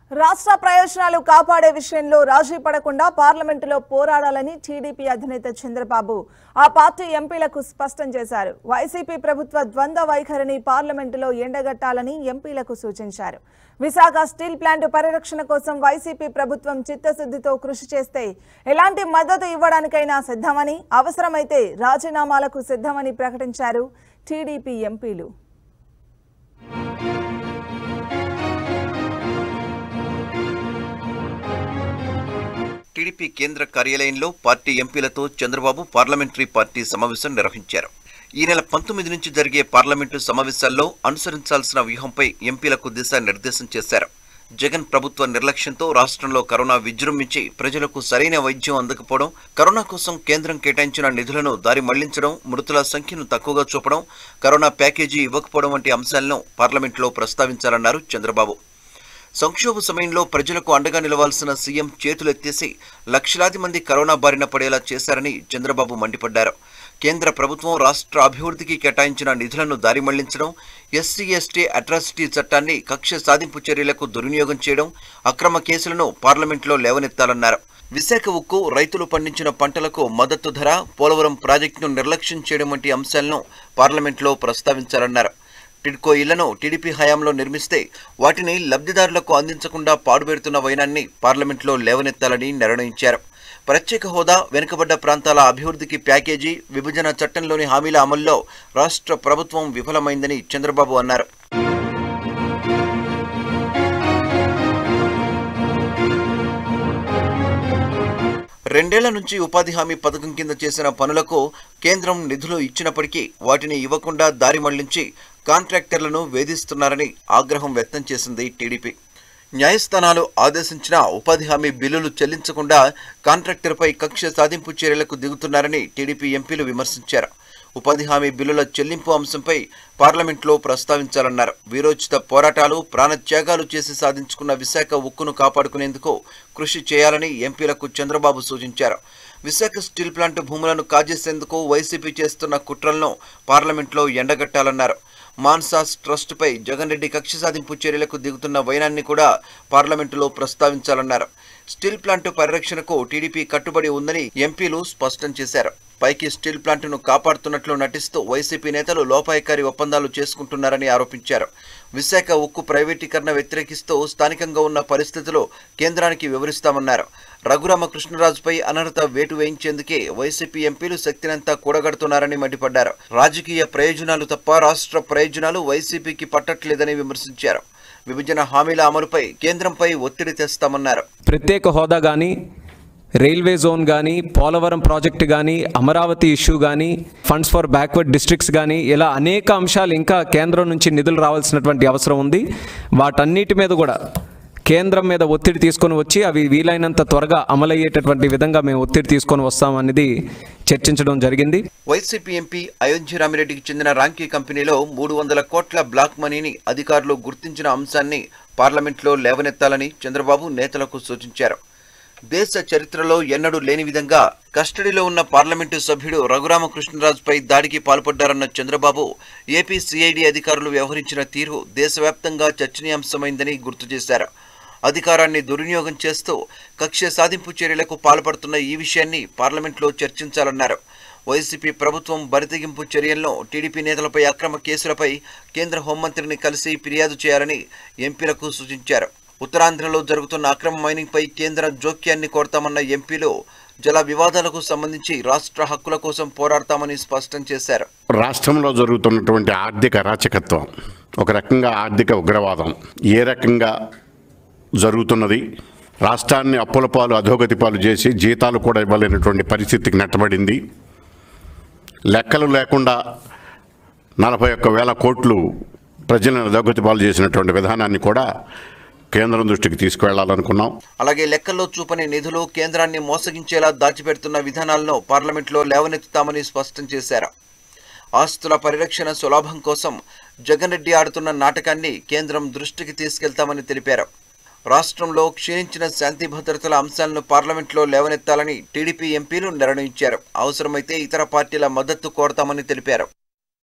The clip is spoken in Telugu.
రాష్ట్ర ప్రయోజనాలు కాపాడే విషయంలో రాజీ పడకుండా పార్లమెంటులో పోరాడాలని టీడీపీ అధినేత చంద్రబాబు ఆ పార్టీ ఎంపీలకు స్పష్టం చేశారు వైసీపీ ప్రభుత్వ ద్వంద్వ వైఖరిని పార్లమెంటులో ఎండగట్టాలని ఎంపీలకు సూచించారు విశాఖ స్టీల్ ప్లాంట్ పరిరక్షణ కోసం వైసీపీ ప్రభుత్వం చిత్తశుద్ధితో కృషి చేస్తే ఎలాంటి మద్దతు ఇవ్వడానికైనా సిద్ధమని అవసరమైతే రాజీనామాలకు సిద్ధమని ప్రకటించారు టీడీపీ ఎంపీలు టీడీపీ కేంద్ర కార్యాలయంలో పార్టీ ఎంపీలతో చంద్రబాబు పార్లమెంటరీ పార్టీ సమావేశం నిర్వహించారు ఈ నెల పంతొమ్మిది నుంచి జరిగే పార్లమెంటు సమావేశాల్లో అనుసరించాల్సిన వ్యూహంపై ఎంపీలకు దిశానిర్దేశం చేశారు జగన్ ప్రభుత్వ నిర్లక్ష్యంతో రాష్ట్రంలో కరోనా విజృంభించి ప్రజలకు సరైన వైద్యం అందకపోవడం కరోనా కోసం కేంద్రం కేటాయించిన నిధులను దారి మళ్లించడం మృతుల సంఖ్యను తక్కువగా చూపడం కరోనా ప్యాకేజీ ఇవ్వకపోవడం వంటి అంశాలను పార్లమెంట్లో ప్రస్తావించాలన్నారు చంద్రబాబు సంక్షోభ సమయంలో ప్రజలకు అండగా నిలవాల్సిన సీఎం చేతులెత్తేసి లక్షలాది మంది కరోనా బారిన పడేలా చేశారని చంద్రబాబు మండిపడ్డారు కేంద్ర ప్రభుత్వం రాష్ట్ర అభివృద్ధికి కేటాయించిన నిధులను దారి మళ్లించడం ఎస్సీ ఎస్టీ అట్రాసిటీ చట్టాన్ని కక్ష సాధింపు చర్యలకు దుర్వినియోగం చేయడం అక్రమ కేసులను పార్లమెంట్లో లేవనెత్తాలన్నారు విశాఖ ఉక్కు రైతులు పండించిన పంటలకు మద్దతు ధర పోలవరం ప్రాజెక్టును నిర్లక్ష్యం చేయడం వంటి అంశాలను పార్లమెంట్లో ప్రస్తావించాలన్నారు టిడ్కో ఇళ్లను టీడీపీ హయాంలో నిర్మిస్తే వాటిని లబ్ధిదారులకు అందించకుండా పాడుపెడుతున్న వైనాన్ని పార్లమెంట్లో లేవనెత్తాలని నిర్ణయించారు ప్రత్యేక హోదా వెనుకబడ్డ ప్రాంతాల అభివృద్ధికి ప్యాకేజీ విభజన చట్టంలోని హామీల అమల్లో రాష్ట్ర ప్రభుత్వం విఫలమైందని చంద్రబాబు అన్నారు రెండేళ్ల నుంచి ఉపాధి హామీ పథకం కింద చేసిన పనులకు కేంద్రం నిధులు ఇచ్చినప్పటికీ వాటిని ఇవ్వకుండా దారి మళ్లించి కాంట్రాక్టర్లను వేధిస్తున్నారని ఆగ్రహం వ్యక్తం చేసింది టీడీపీ న్యాయస్థానాలు ఆదేశించిన ఉపాధి హామీ బిల్లులు చెల్లించకుండా కాంట్రాక్టర్పై కక్ష సాధింపు చర్యలకు దిగుతున్నారని టీడీపీ ఎంపీలు విమర్శించారు ఉపాధి హామీ బిల్లుల చెల్లింపు అంశంపై పార్లమెంట్లో ప్రస్తావించాలన్నారు వీరోచిత పోరాటాలు ప్రాణత్యాగాలు చేసి సాధించుకున్న విశాఖ ఉక్కును కాపాడుకునేందుకు కృషి చేయాలని ఎంపీలకు చంద్రబాబు సూచించారు విశాఖ స్టీల్ ప్లాంట్ భూములను కాజేసేందుకు వైసీపీ చేస్తున్న కుట్రలను పార్లమెంట్లో ఎండగట్టాలన్నారు మాన్సాస్ ట్రస్టుపై జగన్ రెడ్డి కక్ష సాధింపు చర్యలకు దిగుతున్న వైనాన్ని కూడా పార్లమెంటులో ప్రస్తావించాలన్నారు స్టీల్ ప్లాంట్ పరిరక్షణకు టీడీపీ కట్టుబడి ఉందని ఎంపీలు స్పష్టం చేశారు పైకి స్టీల్ ప్లాంట్ను కాపాడుతున్నట్లు నటిస్తూ వైసీపీ నేతలు లోపాయకారి ఒప్పందాలు చేసుకుంటున్నారని ఆరోపించారు విశాఖ ఉక్కు ప్రైవేటీకరణ వ్యతిరేకిస్తూ స్థానికంగా ఉన్న పరిస్థితులు కేంద్రానికి వివరిస్తామన్నారు రఘురామకృష్ణరాజుపై అనర్హత వేటు వేయించేందుకే వైసీపీ ఎంపీలు శక్తినంతా కూడగడుతున్నారని మండిపడ్డారు రాజకీయ ప్రయోజనాలు తప్ప రాష్ట్ర ప్రయోజనాలు వైసీపీకి పట్టట్లేదని విమర్శించారు విభజన హామీల అమలుపై కేంద్రంపై ఒత్తిడి తెస్తామన్నారు ప్రత్యేక హోదా కానీ రైల్వే జోన్ కానీ పోలవరం ప్రాజెక్ట్ కానీ అమరావతి ఇష్యూ కానీ ఫండ్స్ ఫర్ బ్యాక్వర్డ్ డిస్ట్రిక్ట్స్ కానీ ఇలా అనేక అంశాలు ఇంకా కేంద్రం నుంచి నిధులు రావాల్సినటువంటి అవసరం ఉంది వాటన్నిటి మీద కూడా కేంద్రం మీద ఒత్తిడి తీసుకొని వచ్చి అవి వీలైనంత త్వరగా అమలయ్యేటటువంటి విధంగా మేము ఒత్తిడి తీసుకొని వస్తామనేది చర్చించడం జరిగింది వైసీపీ ఎంపీ అయోధ్య రామిరెడ్డికి చెందిన రాంకీ కంపెనీలో మూడు వందల కోట్ల బ్లాక్ మనీని అధికారులు గుర్తించిన అంశాన్ని పార్లమెంట్లో లేవనెత్తాలని చంద్రబాబు నేతలకు సూచించారు దేశ చరిత్రలో ఎన్నడూ లేని విధంగా కస్టడీలో ఉన్న పార్లమెంటు సభ్యుడు రఘురామకృష్ణరాజుపై దాడికి పాల్పడ్డారన్న చంద్రబాబు ఏపీ సిఐడి అధికారులు వ్యవహరించిన తీరు దేశవ్యాప్తంగా చర్చనీయాంశమైందని గుర్తు చేశారు అధికారాన్ని దుర్వినియోగం చేస్తూ కక్ష సాధింపు చర్యలకు పాల్పడుతున్న ఈ విషయాన్ని పార్లమెంట్లో చర్చించాలన్నారు వైసీపీ ప్రభుత్వం బరితెగింపు చర్యల్లో టీడీపీ నేతలపై అక్రమ కేసులపై కేంద్ర హోంమంత్రిని కలిసి ఫిర్యాదు చేయాలని ఎంపీలకు సూచించారు ఉత్తరాంధ్రలో జరుగుతున్న అక్రమ మైనింగ్పై కేంద్ర జోక్యాన్ని కోరతామన్న ఎంపీలు జల వివాదాలకు సంబంధించి రాష్ట్ర హక్కుల కోసం పోరాడతామని స్పష్టం చేశారు రాష్ట్రంలో జరుగుతున్నటువంటి ఆర్థిక అరాచకత్వం ఒక రకంగా ఆర్థిక ఉగ్రవాదం ఏ రకంగా జరుగుతున్నది రాష్ట్రాన్ని అప్పుల పాలు అధోగతి పాలు చేసి జీతాలు కూడా ఇవ్వలేనటువంటి పరిస్థితికి నెట్టబడింది లెక్కలు లేకుండా నలభై ఒక్క వేల కోట్లు ప్రజలను అధోగతి పాలు చేసినటువంటి విధానాన్ని కూడా కేంద్రం దృష్టికి తీసుకువెళ్లాలనుకున్నాం అలాగే లెక్కల్లో చూపని నిధులు కేంద్రాన్ని మోసగించేలా దాచిపెడుతున్న విధానాలను పార్లమెంట్లో లేవనెత్తుతామని స్పష్టం చేశారు ఆస్తుల పరిరక్షణ సులభం కోసం జగన్ రెడ్డి ఆడుతున్న నాటకాన్ని కేంద్రం దృష్టికి తీసుకెళ్తామని తెలిపారు రాష్ట్రంలో క్షీణించిన శాంతి భద్రతల అంశాలను పార్లమెంట్లో లేవనెత్తాలని టీడీపీ ఎంపీలు నిర్ణయించారు అవసరమైతే ఇతర పార్టీల మద్దతు కోరతామని తెలిపారు